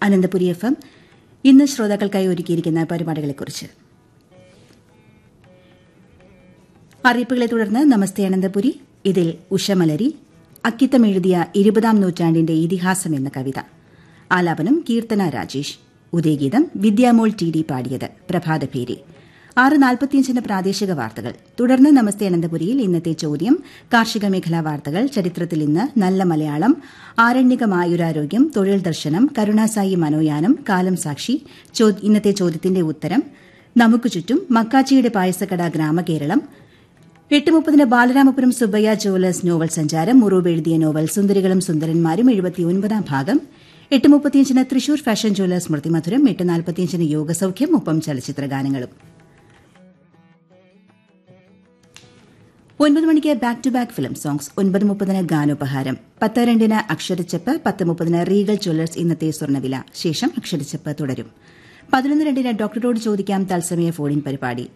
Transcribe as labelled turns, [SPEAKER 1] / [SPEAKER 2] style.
[SPEAKER 1] Ananthapuri F M ഇന്ന് ശ്രോതാക്കൾക്കായി ഒരുക്കിയിരിക്കുന്ന പരിപാടികളെക്കുറിച്ച് അറിയിപ്പുകളെ തുടർന്ന് നമസ്തേ അനന്തപുരി ഇതിൽ ഉഷമലരി അക്കിത്തം എഴുതിയ ഇരുപതാം നൂറ്റാണ്ടിന്റെ ഇതിഹാസം എന്ന കവിത ആലാപനം കീർത്തന രാജേഷ് ഉദയഗീതം വിദ്യാമോൾ ടി ഡി പാടിയത് പ്രഭാതഭേരി ആറ് നാൽപ്പത്തിയഞ്ചിന് പ്രാദേശിക വാർത്തകൾ തുടർന്ന് നമസ്തേ അനന്തപുരിയിൽ ഇന്നത്തെ ചോദ്യം കാർഷിക മേഖലാ വാർത്തകൾ ചരിത്രത്തിൽ ഇന്ന് നല്ല മലയാളം ആരണ്യകമായുരാരോഗ്യം തൊഴിൽ ദർശനം കരുണാസായി മനോയാനം കാലം സാക്ഷി ഇന്നത്തെ ചോദ്യത്തിന്റെ ഉത്തരം നമുക്ക് ചുറ്റും മക്കാച്ചിയുടെ പായസക്കട ഗ്രാമകേരളം എട്ട് മുപ്പതിന് ബാലരാമപുരം സുബയ്യ ജുവലേഴ്സ് നോവൽ സഞ്ചാരം മുറൂബ് എഴുതിയ നോവൽ സുന്ദരികളും സുന്ദരന്മാരും എഴുപത്തിയൊൻപതാം ഭാഗം എട്ട് മുപ്പത്തിയഞ്ചിന് തൃശൂർ ഫാഷൻ ജുവലേഴ്സ് സ്മൃതിമധുരം എട്ട് നാൽപ്പത്തിയഞ്ചിന് യോഗസൌഖ്യം ഒപ്പം ചലച്ചിത്ര ഗാനങ്ങളും ഒൻപത് മണിക്ക് back to back film songs ഒൻപത് മുപ്പതിന് ഗാനോപഹാരം പത്ത് രണ്ടിന് അക്ഷരച്ചെപ്പ് പത്ത് മുപ്പതിന് റീഗൽ ജ്വല്ലേഴ്സ് ഇന്നത്തെ സ്വർണ്ണവില ശേഷം അക്ഷരച്ചെപ്പ് തുടരും പതിനൊന്ന് രണ്ടിന് ഡോക്ടറോട് ചോദിക്കാം തത്സമയ ഫോണിൻ പരിപാടി